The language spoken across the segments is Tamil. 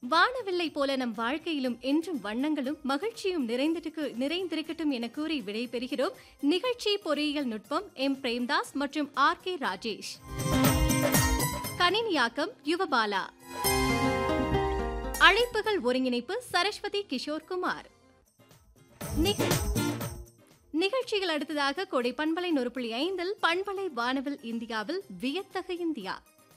வானவில்லை போல நம் வாழ்க்கையிலும் என்றும் வண்ணங்களும் மகிழ்ச்சியும் நிறைந்திருக்கு நிறைந்திருக்கட்டும் என கூறி விடைபெறுகிறோம் நிகழ்ச்சி பொறியியல் நுட்பம் எம் பிரேம்தாஸ் மற்றும் ஆர் கே ராஜேஷ் கணினியாக்கம் யுவபாலா அழைப்புகள் ஒருங்கிணைப்பு சரஸ்வதி கிஷோர் குமார் நிக- நிகழ்ச்சிகள் அடுத்ததாக கொடை பண்பலை நொறு புள்ளி ஐந்தில் பண்பலை வானவில் இந்தியாவில் வியத்தகு இந்தியா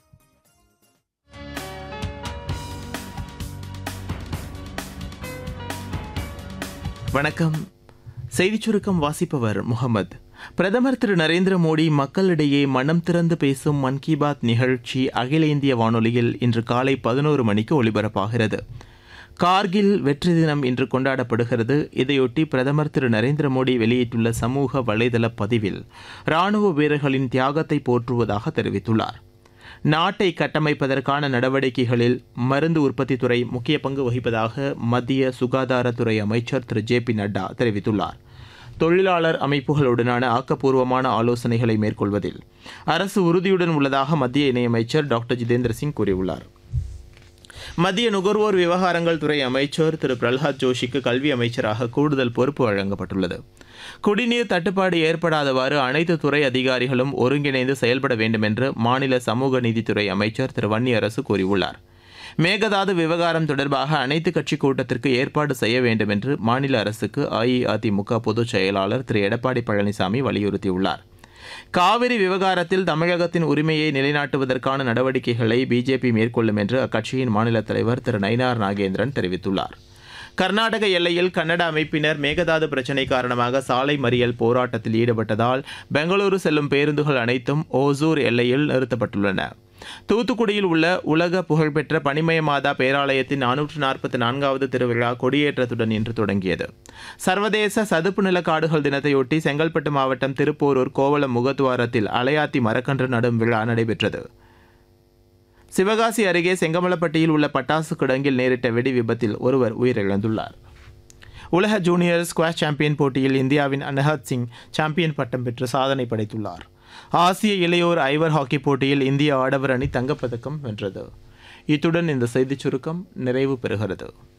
வணக்கம் செய்திச் சுருக்கம் வாசிப்பவர் முகமது பிரதமர் திரு நரேந்திர மோடி மக்களிடையே மனம் திறந்து பேசும் மன் கி பாத் நிகழ்ச்சி அகில இந்திய வானொலியில் இன்று காலை பதினோரு மணிக்கு ஒலிபரப்பாகிறது கார்கில் வெற்றி தினம் இன்று கொண்டாடப்படுகிறது இதையொட்டி பிரதமர் திரு நரேந்திர மோடி வெளியிட்டுள்ள சமூக வலைதள பதிவில் ராணுவ வீரர்களின் தியாகத்தை போற்றுவதாக தெரிவித்துள்ளார் நாட்டை கட்டமைப்பதற்கான நடவடிக்கைகளில் மருந்து உற்பத்தி துறை முக்கிய பங்கு வகிப்பதாக மத்திய சுகாதாரத்துறை அமைச்சர் திரு ஜே பி நட்டா தெரிவித்துள்ளார் தொழிலாளர் அமைப்புகளுடனான ஆக்கப்பூர்வமான ஆலோசனைகளை மேற்கொள்வதில் அரசு உறுதியுடன் உள்ளதாக மத்திய இணையமைச்சர் டாக்டர் ஜிதேந்திர சிங் கூறியுள்ளார் மத்திய நுகர்வோர் விவகாரங்கள் துறை அமைச்சர் திரு பிரல்ஹாத் ஜோஷிக்கு கல்வி அமைச்சராக கூடுதல் பொறுப்பு வழங்கப்பட்டுள்ளது குடிநீர் தட்டுப்பாடு ஏற்படாதவாறு அனைத்து துறை அதிகாரிகளும் ஒருங்கிணைந்து செயல்பட வேண்டும் என்று மாநில சமூக நீதித்துறை அமைச்சர் திரு வன்னியரசு கூறியுள்ளார் மேகதாது விவகாரம் தொடர்பாக அனைத்து கட்சி கூட்டத்திற்கு ஏற்பாடு செய்ய வேண்டும் என்று மாநில அரசுக்கு அஇஅதிமுக பொதுச் செயலாளர் திரு எடப்பாடி பழனிசாமி வலியுறுத்தியுள்ளார் காவிரி விவகாரத்தில் தமிழகத்தின் உரிமையை நிலைநாட்டுவதற்கான நடவடிக்கைகளை பிஜேபி மேற்கொள்ளும் என்று அக்கட்சியின் மாநில தலைவர் திரு நயினார் நாகேந்திரன் தெரிவித்துள்ளார் கர்நாடக எல்லையில் கன்னட அமைப்பினர் மேகதாது பிரச்சினை காரணமாக சாலை மறியல் போராட்டத்தில் ஈடுபட்டதால் பெங்களூரு செல்லும் பேருந்துகள் அனைத்தும் ஓசூர் எல்லையில் நிறுத்தப்பட்டுள்ளன தூத்துக்குடியில் உள்ள உலக புகழ்பெற்ற பனிமய மாதா பேராலயத்தின் நானூற்று நாற்பத்தி நான்காவது திருவிழா கொடியேற்றத்துடன் இன்று தொடங்கியது சர்வதேச சதுப்பு நில காடுகள் தினத்தையொட்டி செங்கல்பட்டு மாவட்டம் திருப்போரூர் கோவளம் முகத்துவாரத்தில் அலையாத்தி மரக்கன்று நடும் விழா நடைபெற்றது சிவகாசி அருகே செங்கமலப்பட்டியில் உள்ள பட்டாசு கிடங்கில் நேரிட்ட வெடி விபத்தில் ஒருவர் உயிரிழந்துள்ளார் உலக ஜூனியர் ஸ்குவாஷ் சாம்பியன் போட்டியில் இந்தியாவின் அனஹத் சிங் சாம்பியன் பட்டம் பெற்று சாதனை படைத்துள்ளார் ஆசிய இளையோர் ஐவர் ஹாக்கி போட்டியில் இந்திய ஆடவர் அணி தங்கப்பதக்கம் வென்றது இத்துடன் இந்த செய்திச் சுருக்கம் நிறைவு பெறுகிறது